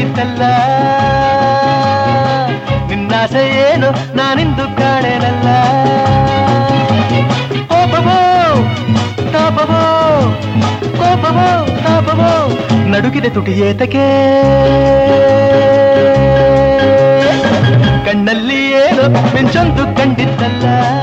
ಕಂಡಿದ್ದಲ್ಲ ನಿನ್ನಾಸೆ ಏನು ನಾನಿಂದು ಕಾಣೆನಲ್ಲ ಕೋಪವೋ ತಾಪವೋ ಕೋಪವೋ ತಾಪವೋ ನಡುಗಿದೆ ತುಟಿ ಏತಕ್ಕೆ ಕಣ್ಣಲ್ಲಿ ಏನು ಮಿಂಚೊಂದು ಕಂಡಿದ್ದಲ್ಲ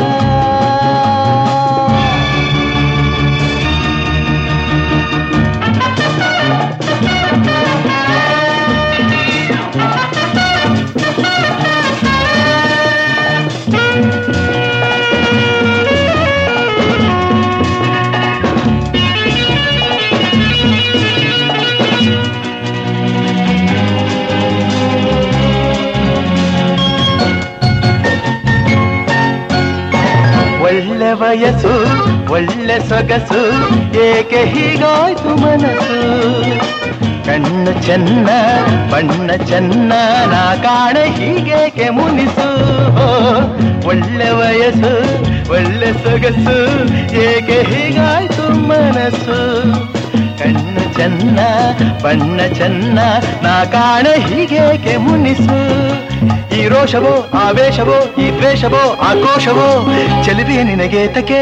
ಒಳ್ಳೆ ವಯಸ್ಸು ಒಳ್ಳೆ ಸೊಗಸು ಏಕೆ ಹೀಗಾಯ್ತು ಮನಸ್ಸು ಕಣ್ಣು ಚೆನ್ನ ಬಣ್ಣ ಚೆನ್ನ ನಾ ಕಾಣೆ ಹೀಗೇಕೆ ಮುನಿಸು ಓ, ಒಳ್ಳೆ ವಯಸ್ಸು ಒಳ್ಳೆ ಸೊಗಸು ಏಕೆ ಹೀಗಾಯ್ತು ಮನಸ್ಸು ಕಣ್ಣು ಚೆನ್ನ ಬಣ್ಣ ಚೆನ್ನ ನಾ ಕಾಣೆ ಹೀಗೇಕೆ ಮುನಿಸು ಈ ರೋಷವೋ ಆವೇಶವೋ ಈ ದ್ವೇಷವೋ ಆಕ್ರೋಶವೋ ಚೆಲುವೆ ನಿನಗೆ ತಕೆ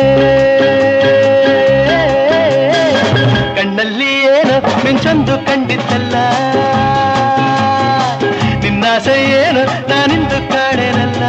ಕಣ್ಣಲ್ಲಿ ಏನು ಮಿಂಚೊಂದು ಕಂಡಿದ್ದಲ್ಲ ನಿನ್ನಾಸೆ ಏನು ನಾನಿಂದು ಕಾಣೆನಲ್ಲ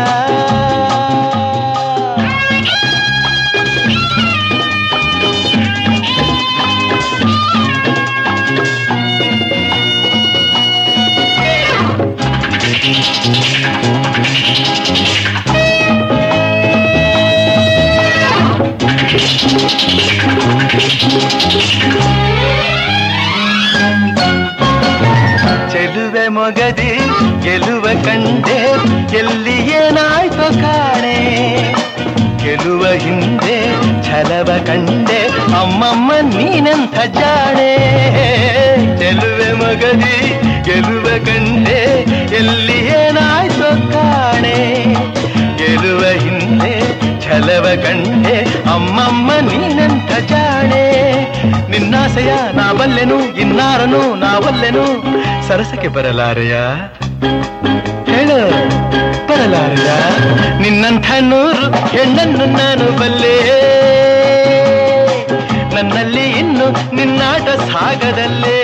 ಚೆಲುವೆ ಮೊಗದಿ ಗೆಲುವ ಕಂಡೆ ಎಲ್ಲಿ ಏನಾಯ್ತು ಕಾಣೆ ಗೆಲುವ ಹಿಂದೆ ಛಲವ ಕಂಡೆ ಅಮ್ಮಮ್ಮ ನೀನೆಂಥ ಜಾಣೆ ಚೆಲುವೆ ಮೊಗದಿ ಗೆಲುವ ಕಂಡೆ ಎಲ್ಲಿ ಏನಾಯ್ತು ಕಾಣೆ ಗೆಲುವ ಹಿಂದೆ ಛಲವ ಕಂಡೆ ಅಮ್ಮಮ್ಮ ನೀನೆಂಥ ಜಾಣೆ ನಿನ್ನಾಸೆಯ ನಾ ಬಲ್ಲೆನು ಇನ್ನಾರನು ನಾವಲ್ಲೆನು ಸರಸಕ್ಕೆ ಬರಲಾರೆಯ ಹೇಳು ಬರಲಾರೆಯ ನಿನ್ನಂಥ ನೂರು ಹೆಣ್ಣನ್ನು ನಾನು ಬಲ್ಲೆ ನನ್ನಲ್ಲಿ ಇನ್ನು ನಿನ್ನಾಟ ಸಾಗದಲ್ಲೇ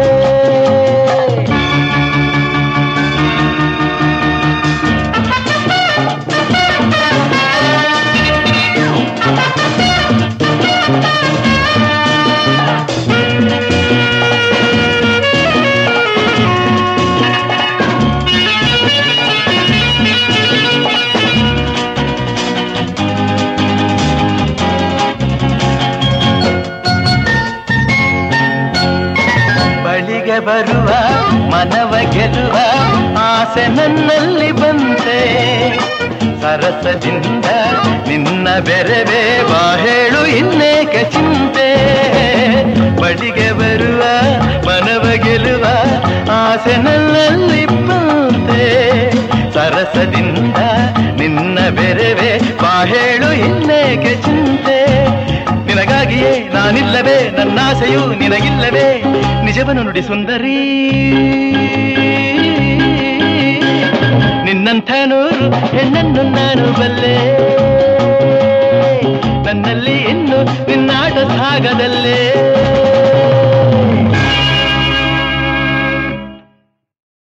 ಬಳಿಗೆ ಬರುವ ಮನವ ಗೆಲ್ಲುವ ಆಸೆ ನನ್ನಲ್ಲಿ ಬಂತೆ ಸರಸದಿಂದ ನಿನ್ನ ಬೆರೆವೆ ಬಾ ಹೇಳು ಇನ್ನೇಕೆ ಚಿಂತೆ ಬಳಿಗೆ ಬರುವ ಮನವ ಗೆಲ್ಲುವ ಆಸೆ ನನ್ನಲ್ಲಿ ಬಂತೆ ಸರಸದಿಂದ ನಿನ್ನ ಬೆರೆವೆ ಬಾ ಹೇಳು ಇನ್ನೇಕೆ ಚಿಂತೆ ನಿನಗಾಗಿಯೇ ನಾನಿಲ್ಲವೇ ನನ್ನಾಸೆಯು ನಿನಗಿಲ್ಲವೇ ನಿಜವನು ನುಡಿ ಸುಂದರಿ ನಿನ್ನಂಥ ನೂರು ಹೆಣ್ಣನ್ನು ನಾನು ಬಲ್ಲೆ ನನ್ನಲ್ಲಿ ಇನ್ನು ನಿನ್ನಾಟ ಸಾಗದಲ್ಲೇ